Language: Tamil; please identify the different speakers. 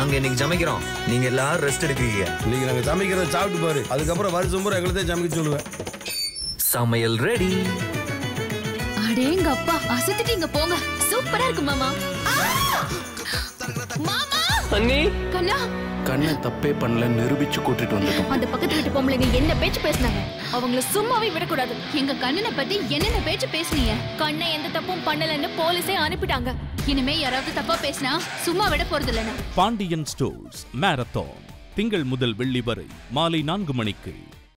Speaker 1: நாங்க இன்னைக்கு சமைக்கிறோம் நீங்க எல்லாரும் ரெஸ்ட் எடுக்கிறீங்க
Speaker 2: இன்னைக்கு நாங்க சமைக்கிறத சாப்பிட்டு பாரு அதுக்கப்புறம் வருஷம் பூரா எங்களை தான் சமைக்க சொல்லுவேன்
Speaker 1: சமையல் ரெடி
Speaker 3: அடேங்கப்பா அசத்திட்டீங்க போங்க சூப்பரா இருக்கு மாமா மாமா
Speaker 4: அண்ணி
Speaker 3: கண்ணா
Speaker 5: கண்ணை தப்பே பண்ணல நிரூபிச்சு கூட்டிட்டு வந்துட்டோம்
Speaker 3: அந்த பக்கத்து வீட்டு பொம்பளைங்க என்ன பேச்சு பேசுனாங்க அவங்கள சும்மாவே விடக்கூடாது எங்க கண்ணனை பத்தி என்னென்ன பேச்சு பேசுனீங்க கண்ணை எந்த தப்பும் பண்ணலன்னு போலீஸே அனுப்பிட்டாங்க இனிமே யாராவது தப்பா பேசினா சும்மா விட போறது இல்லைன்னு
Speaker 6: பாண்டியன் ஸ்டோர்ஸ் மேரத்தான் திங்கள் முதல் வெள்ளி வரை மாலை நான்கு மணிக்கு